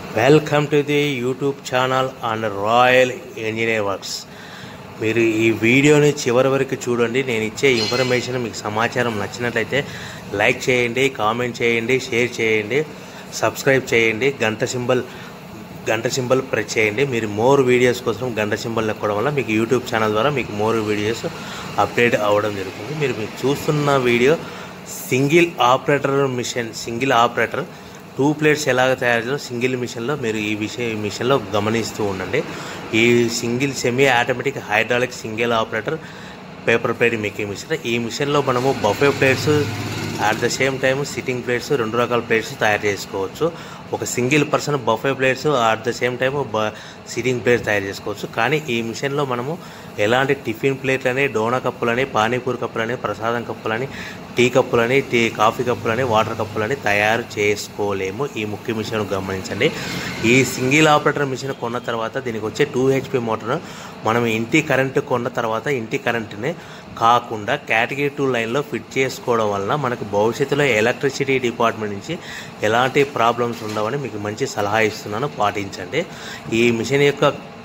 welcome to the YouTube channel and Royal Engineer Works మీరు ఈ వీడియోని చివరి వరకు చూడండి నేను ఇచ్చే ఇన్ఫర్మేషన్ మీకు సమాచారం నచ్చినట్లయితే లైక్ చేయండి కామెంట్ చేయండి షేర్ చేయండి సబ్స్క్రైబ్ చేయండి గంట సింబల్ గంట సింబల్ ప్రెస్ చేయండి మీరు మోర్ వీడియోస్ కోసం గంట సింబల్ నొక్కడం వల్ల మీకు యూట్యూబ్ ఛానల్ ద్వారా మీకు మోర్ వీడియోస్ అప్డేట్ అవ్వడం జరుగుతుంది మీరు మీరు చూస్తున్న video single operator machine single operator two plates ఎలాగ తయారు చేయాలో సింగిల్ మిషన్లో మీరు ఈ విషయం ఈ మిషన్లో గమనిస్తూ ఉండండి ఈ single semi automatic hydraulic single operator paper plate making machine ఈ మిషన్లో మనము buffet plates at the same time sitting plates రెండు రకాల ప్లేట్స్ తయారు చేసుకోవచ్చు ఒక single person buffet plates at the same time బ సిట్టింగ్ ప్లేట్స్ తయారు చేసుకోవచ్చు కానీ ఈ మిషన్లో మనము ఎలాంటి టిఫిన్ ప్లేట్లని డోనా కప్పులని పానీపూరి కప్పులని ప్రసాదం కప్పులని టీ కప్పులని టీ కాఫీ కప్పులని వాటర్ కప్పులని తయారు చేసుకోలేము ఈ ముఖ్య మిషన్ గమనించండి ఈ సింగిల్ ఆపరేటర్ మిషన్ కొన్న తర్వాత దీనికి వచ్చే టూ హెచ్పి మోటార్ మనం ఇంటి కరెంటు కొన్న తర్వాత ఇంటి కరెంటుని కాకుండా కేటగిరీ టూ లైన్లో ఫిట్ చేసుకోవడం వలన మనకు భవిష్యత్తులో ఎలక్ట్రిసిటీ డిపార్ట్మెంట్ నుంచి ఎలాంటి ప్రాబ్లమ్స్ ఉండవని మీకు మంచి సలహా ఇస్తున్నాను పాటించండి ఈ మిషన్ యొక్క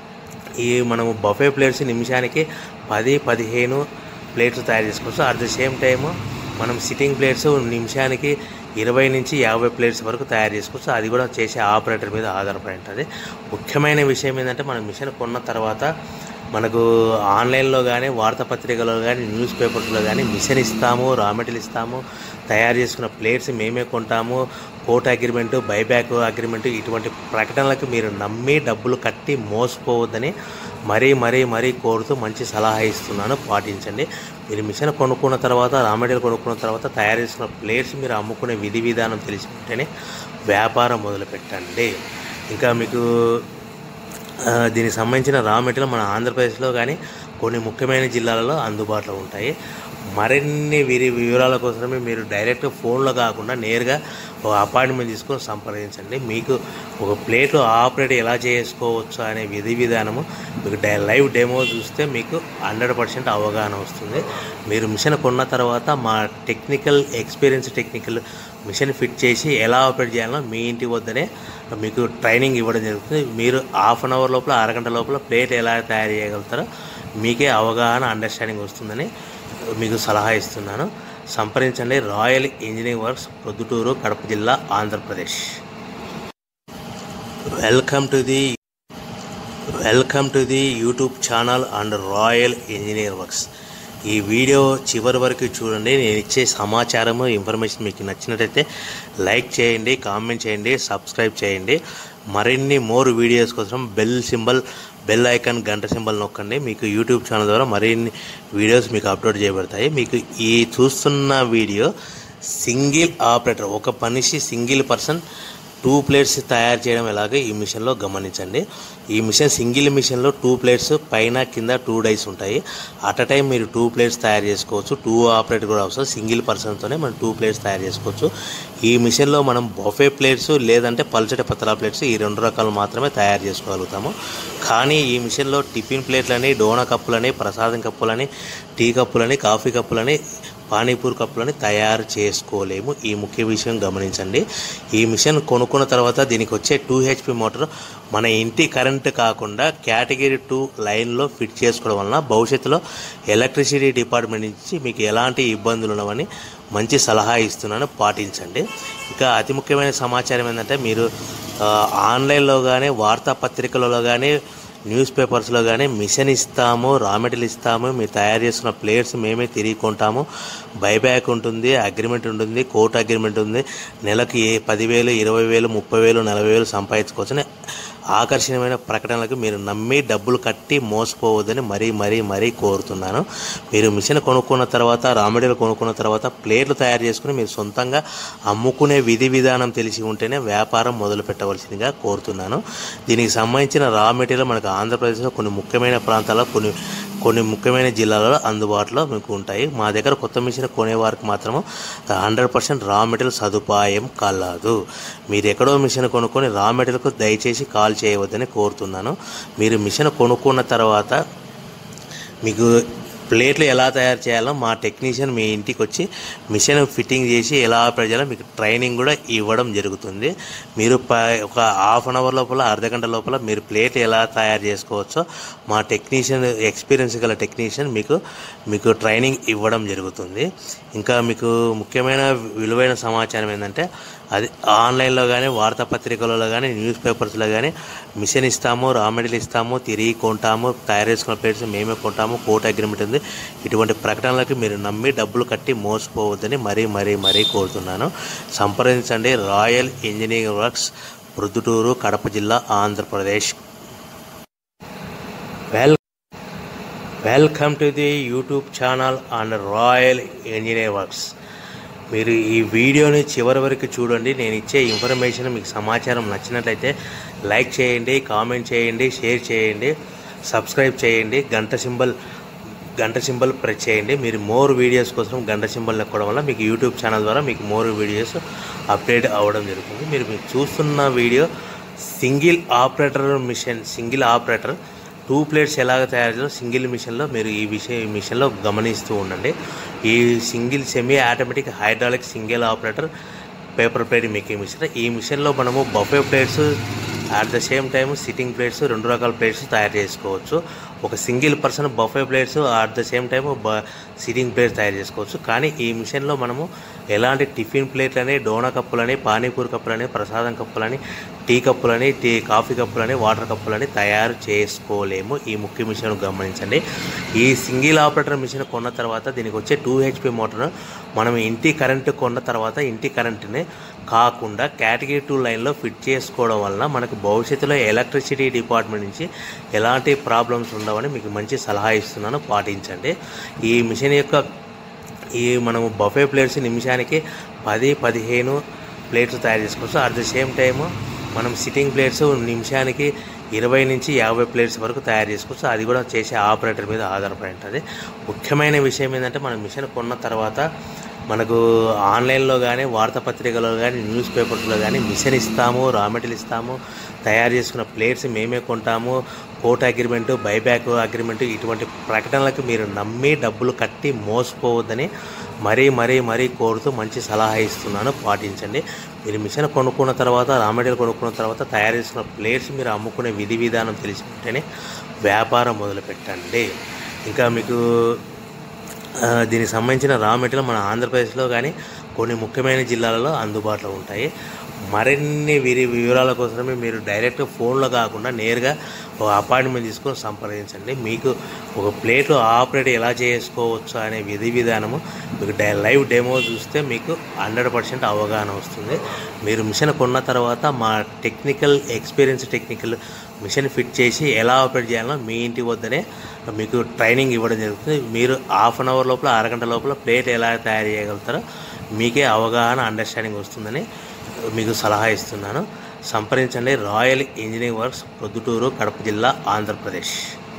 ఈ మనము బఫే ప్లేట్స్ నిమిషానికి పది పదిహేను ప్లేట్స్ తయారు చేసుకోవచ్చు అట్ ద సేమ్ టైము మనం సిట్టింగ్ ప్లేట్స్ నిమిషానికి ఇరవై నుంచి యాభై ప్లేట్స్ వరకు తయారు చేసుకోవచ్చు అది కూడా చేసే ఆపరేటర్ మీద ఆధారపడి ఉంటుంది ముఖ్యమైన విషయం ఏంటంటే మనం మిషన్ కొన్న తర్వాత మనకు ఆన్లైన్లో కానీ వార్తాపత్రికలో కానీ న్యూస్ పేపర్స్లో కానీ మిషన్ ఇస్తాము రా మెటీరియల్ ఇస్తాము తయారు చేసుకున్న ప్లేట్స్ మేమే కొంటాము కోర్ట్ అగ్రిమెంటు బైబ్యాక్ అగ్రిమెంటు ఇటువంటి ప్రకటనలకు మీరు నమ్మి డబ్బులు కట్టి మోసపోవద్దని మరీ మరీ మరీ కోరుతూ మంచి సలహా ఇస్తున్నాను పాటించండి మీరు మిషన్ కొనుక్కున్న తర్వాత రా మెటీరియల్ కొనుక్కున్న తర్వాత తయారు చేసుకున్న ప్లేట్స్ మీరు అమ్ముకునే విధి విధానం తెలిసి ఉంటేనే వ్యాపారం మొదలు పెట్టండి ఇంకా మీకు ఆ, దీనికి సంబంధించిన రా మెటీరియల్ మన ఆంధ్రప్రదేశ్లో కానీ కొన్ని ముఖ్యమైన జిల్లాలలో అందుబాటులో ఉంటాయి మరిన్ని విరి వివరాల కోసమే మీరు డైరెక్ట్ ఫోన్లో కాకుండా నేరుగా ఒక అపాయింట్మెంట్ తీసుకొని సంప్రదించండి మీకు ఒక ప్లేట్ ఆపరేట్ ఎలా చేసుకోవచ్చు అనే విధి విధానము మీకు డై లైవ్ డెమో చూస్తే మీకు హండ్రెడ్ పర్సెంట్ అవగాహన వస్తుంది మీరు మిషన్ కొన్న తర్వాత మా technical experience technical machine fit చేసి ఎలా ఆపరేట్ చేయాలో మీ ఇంటి వద్దనే మీకు ట్రైనింగ్ ఇవ్వడం జరుగుతుంది మీరు హాఫ్ అన్ అవర్ లోపల అరగంట లోపల ప్లేట్ ఎలా తయారు చేయగలుగుతారో మీకే అవగాహన అండర్స్టాండింగ్ వస్తుందని మీకు సలహా ఇస్తున్నాను సంప్రదించండి royal engineering works Proddatur Kadapa జిల్లా Andhra Pradesh welcome to the welcome to the YouTube channel and Royal Engineer works ఈ వీడియో చివరి వరకు చూడండి నేను ఇచ్చే సమాచారము ఇన్ఫర్మేషన్ మీకు నచ్చినట్టయితే లైక్ చేయండి కామెంట్ చేయండి సబ్స్క్రైబ్ చేయండి మరిన్ని మోర్ వీడియోస్ కోసం బెల్ సింబల్ బెల్ ఐకాన్ గంట సింబల్ నొక్కండి మీకు యూట్యూబ్ ఛానల్ ద్వారా మరిన్ని వీడియోస్ మీకు అప్లోడ్ చేయబడతాయి మీకు ఈ చూస్తున్న వీడియో సింగిల్ ఆపరేటర్ ఒక మనిషి సింగిల్ పర్సన్ టూ ప్లేట్స్ తయారు చేయడం ఎలాగో ఈ మిషన్లో గమనించండి ఈ మిషన్ సింగిల్ మిషన్లో టూ ప్లేట్స్ పైన కింద టూ డైస్ ఉంటాయి అట్ అ టైం మీరు టూ ప్లేట్స్ తయారు చేసుకోవచ్చు టూ ఆపరేట్ కూడా అవసరం సింగిల్ పర్సన్తోనే మనం టూ ప్లేట్స్ తయారు చేసుకోవచ్చు ఈ మిషన్లో మనం బొఫే ప్లేట్స్ లేదంటే పల్చటి పతలా ప్లేట్స్ ఈ రెండు రకాలు మాత్రమే తయారు చేసుకోగలుగుతాము కానీ ఈ మిషన్లో టిఫిన్ ప్లేట్లని డోనా కప్పులని ప్రసాదం కప్పులని టీ కప్పులని కాఫీ కప్పులని పానీపూరి కప్పులని తయారు చేసుకోలేము ఈ ముఖ్య విషయం గమనించండి ఈ మిషన్ కొనుక్కున్న తర్వాత దీనికి వచ్చే టూ హెచ్పి మోటార్ మన ఇంటి కరెంట్ కాకుండా కేటగిరీ టూ లైన్లో ఫిట్ చేసుకోవడం వలన భవిష్యత్తులో ఎలక్ట్రిసిటీ డిపార్ట్మెంట్ నుంచి మీకు ఎలాంటి ఇబ్బందులు ఉన్నవని మంచి సలహా ఇస్తున్నాను పాటించండి ఇక అతి ముఖ్యమైన సమాచారం ఏంటంటే మీరు ఆ, ఆన్లైన్లో కానీ వార్తాపత్రికలలో కానీ న్యూస్ పేపర్స్లో కానీ మిషన్ ఇస్తాము రా మెటీరియల్ ఇస్తాము మీరు తయారు చేసుకున్న ప్లేట్స్ మేమే తిరిగి కొంటాము బైబ్యాక్ ఉంటుంది అగ్రిమెంట్ ఉంటుంది కోర్టు అగ్రిమెంట్ ఉంది నెలకు ఏ పదివేలు ఇరవై వేలు ముప్పై వేలు నలభై వేలు సంపాదించుకోవచ్చని ఆకర్షణీయమైన ప్రకటనలకు మీరు నమ్మి డబ్బులు కట్టి మోసపోవద్దని మరీ మరీ మరీ కోరుతున్నాను మీరు మిషన్ కొనుక్కున్న తర్వాత రా మెటీరియల్ కొనుక్కున్న తర్వాత ప్లేట్లు తయారు చేసుకుని మీరు సొంతంగా అమ్ముకునే విధి విధానం తెలిసి ఉంటేనే వ్యాపారం మొదలు పెట్టవలసిందిగా కోరుతున్నాను దీనికి సంబంధించిన రా మెటీరియల్ మనకు ఆంధ్రప్రదేశ్లో కొన్ని ముఖ్యమైన ప్రాంతాల్లో కొన్ని కొన్ని ముఖ్యమైన జిల్లాలలో అందుబాటులో మీకు ఉంటాయి మా దగ్గర కొత్త మిషన్ కొనేవారికి మాత్రము హండ్రెడ్ పర్సెంట్ రా మెటీరియల్ సదుపాయం కలదు మీరు ఎక్కడో మిషన్ కొనుక్కొని రా మెటీరియల్కు దయచేసి కాల్ చేయవద్దని కోరుతున్నాను మీరు మిషన్ కొనుక్కున్న తర్వాత మీకు ప్లేట్లు ఎలా తయారు చేయాలో మా టెక్నీషియన్ మీ ఇంటికి వచ్చి మిషన్ ఫిట్టింగ్ చేసి ఎలా ఆపరేట్ చేయాలో మీకు ట్రైనింగ్ కూడా ఇవ్వడం జరుగుతుంది మీరు ప ఒక హాఫ్ అన్ అవర్ లోపల అర్ధ గంట లోపల మీరు ప్లేట్ ఎలా తయారు చేసుకోవచ్చో మా టెక్నీషియన్ ఎక్స్పీరియన్స్ గల టెక్నీషియన్ మీకు మీకు ట్రైనింగ్ ఇవ్వడం జరుగుతుంది ఇంకా మీకు ముఖ్యమైన విలువైన సమాచారం ఏంటంటే అది ఆన్లైన్లో కానీ వార్తాపత్రికలలో కానీ న్యూస్ పేపర్స్లో కానీ మిషన్ ఇస్తాము రా మెటీరియల్ ఇస్తాము తిరిగి కొంటాము తయారు చేసుకున్న ప్లేట్స్ మేమే కొంటాము కోర్టు అగ్రిమెంట్ ఉంది ఇటువంటి ప్రకటనలకు మీరు నమ్మి డబ్బులు కట్టి మోసపోవద్దని మరీ మరీ మరీ కోరుతున్నాను సంప్రదించండి royal engineering works Proddatur Kadapa జిల్లా Andhra Pradesh well welcome to the YouTube channel and Royal Engineer Works మీరు ఈ వీడియోని చివరి వరకు చూడండి నేను ఇచ్చే ఇన్ఫర్మేషన్ మీకు సమాచారం నచ్చినట్లయితే లైక్ చేయండి కామెంట్ చేయండి షేర్ చేయండి సబ్స్క్రైబ్ చేయండి గంట సింబల్ గంట సింబల్ ప్రెస్ చేయండి మీరు మోర్ వీడియోస్ కోసం గంట సింబల్ నొక్కడం వల్ల మీకు యూట్యూబ్ ఛానల్ ద్వారా మీకు మోర్ వీడియోస్ అప్డేట్ అవ్వడం జరుగుతుంది మీరు మీరు చూస్తున్న video single operator machine single operator two plates ఎలాగ తయారు చేయాలో సింగిల్ మిషన్లో మీరు ఈ విషయం ఈ మిషన్లో గమనిస్తూ ఉండండి ఈ single semi automatic hydraulic single operator paper plate making machine ఈ మిషన్లో మనము buffet plates at the same time sitting plates రెండు రకాల ప్లేట్స్ తయారు చేసుకోవచ్చు ఒక single person buffet plates at the same time బ సిట్టింగ్ ప్లేట్స్ తయారు చేసుకోవచ్చు కానీ ఈ మిషన్లో మనము ఎలాంటి టిఫిన్ ప్లేట్లని డోనా కప్పులని పానీపూరి కప్పులని ప్రసాదం కప్పులని టీ కప్పులని టీ కాఫీ కప్పులని వాటర్ కప్పులని తయారు చేసుకోలేము ఈ ముఖ్య మిషన్ గమనించండి ఈ సింగిల్ ఆపరేటర్ మిషన్ కొన్న తర్వాత దీనికి వచ్చే టూ హెచ్పి మోటార్ మనం ఇంటి కరెంటు కొన్న తర్వాత ఇంటి కరెంటుని కాకుండా కేటగిరీ టూ లైన్లో ఫిట్ చేసుకోవడం వలన మనకు భవిష్యత్తులో ఎలక్ట్రిసిటీ డిపార్ట్మెంట్ నుంచి ఎలాంటి ప్రాబ్లమ్స్ ఉండవని మీకు మంచి సలహా ఇస్తున్నాను పాటించండి ఈ మిషన్ యొక్క ఈ మనము బఫే ప్లేట్స్ నిమిషానికి పది పదిహేను ప్లేట్స్ తయారు చేసుకోవచ్చు అట్ ద సేమ్ టైము మనం సిట్టింగ్ ప్లేట్స్ నిమిషానికి ఇరవై నుంచి యాభై ప్లేట్స్ వరకు తయారు చేసుకోవచ్చు అది కూడా చేసే ఆపరేటర్ మీద ఆధారపడి ఉంటుంది ముఖ్యమైన విషయం ఏంటంటే మనం మిషన్ కొన్న తర్వాత మనకు ఆన్లైన్లో కానీ వార్తాపత్రికలో కానీ న్యూస్ పేపర్స్లో కానీ మిషన్ ఇస్తాము రా మెటీరియల్ ఇస్తాము తయారు చేసుకున్న ప్లేట్స్ మేమే కొంటాము కోర్ట్ అగ్రిమెంట్ బైబ్యాక్ అగ్రిమెంట్ ఇటువంటి ప్రకటనలకు మీరు నమ్మి డబ్బులు కట్టి మోసపోవద్దని మరీ మరీ మరీ కోరుతూ మంచి సలహా ఇస్తున్నాను పాటించండి మీరు మిషన్ కొనుక్కున్న తర్వాత రా మెటీరియల్ కొనుక్కున్న తర్వాత తయారు చేసుకున్న ప్లేట్స్ మీరు అమ్ముకునే విధి విధానం తెలిసినట్టేనే వ్యాపారం మొదలుపెట్టండి ఇంకా మీకు ఆ, దీనికి సంబంధించిన రా మెటీరియల్ మన ఆంధ్రప్రదేశ్లో కానీ కొన్ని ముఖ్యమైన జిల్లాలలో అందుబాటులో ఉంటాయి మరిన్ని వీరి వివరాల కోసమే మీరు డైరెక్ట్ ఫోన్లో కాకుండా నేరుగా ఒక అపాయింట్మెంట్ తీసుకొని సంప్రదించండి మీకు ఒక ప్లేట్లో ఆపరేట్ ఎలా చేసుకోవచ్చు అనే విధి విధానము మీకు డై లైవ్ డెమో చూస్తే మీకు హండ్రెడ్ పర్సెంట్ అవగాహన వస్తుంది మీరు మిషన్ కొన్న తర్వాత మా technical experience technical machine fit చేసి ఎలా ఆపరేట్ చేయాలో మీ ఇంటి వద్దనే మీకు ట్రైనింగ్ ఇవ్వడం జరుగుతుంది మీరు హాఫ్ అన్ అవర్ లోపల అరగంట లోపల ప్లేట్ ఎలా తయారు చేయగలుగుతారో మీకే అవగాహన అండర్స్టాండింగ్ వస్తుందని మీకు సలహా ఇస్తున్నాను సంప్రదించండి royal engineering works Proddatur Kadapa జిల్లా Andhra Pradesh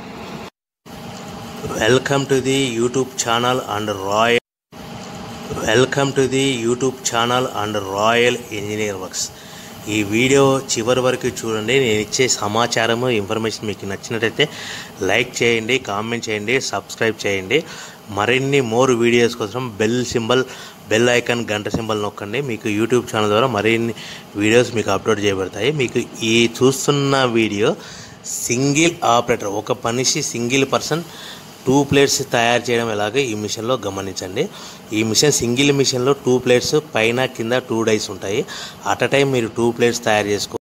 welcome to the YouTube channel and royal welcome to the YouTube channel and Royal Engineer works ఈ వీడియో చివరి వరకు చూడండి నేను ఇచ్చే సమాచారము ఇన్ఫర్మేషన్ మీకు నచ్చినట్టయితే లైక్ చేయండి కామెంట్ చేయండి సబ్స్క్రైబ్ చేయండి మరిన్ని మోర్ వీడియోస్ కోసం బెల్ సింబల్ బెల్ ఐకాన్ గంట సింబల్ నొక్కండి మీకు యూట్యూబ్ ఛానల్ ద్వారా మరిన్ని వీడియోస్ మీకు అప్లోడ్ చేయబడతాయి మీకు ఈ చూస్తున్న వీడియో సింగిల్ ఆపరేటర్ ఒక మనిషి సింగిల్ పర్సన్ టూ ప్లేట్స్ తయారు చేయడం ఎలాగో ఈ మిషన్లో గమనించండి ఈ మిషన్ సింగిల్ మిషన్లో టూ ప్లేట్స్ పైన కింద టూ డైస్ ఉంటాయి అట్ అ టైం మీరు టూ ప్లేట్స్ తయారు చేసుకో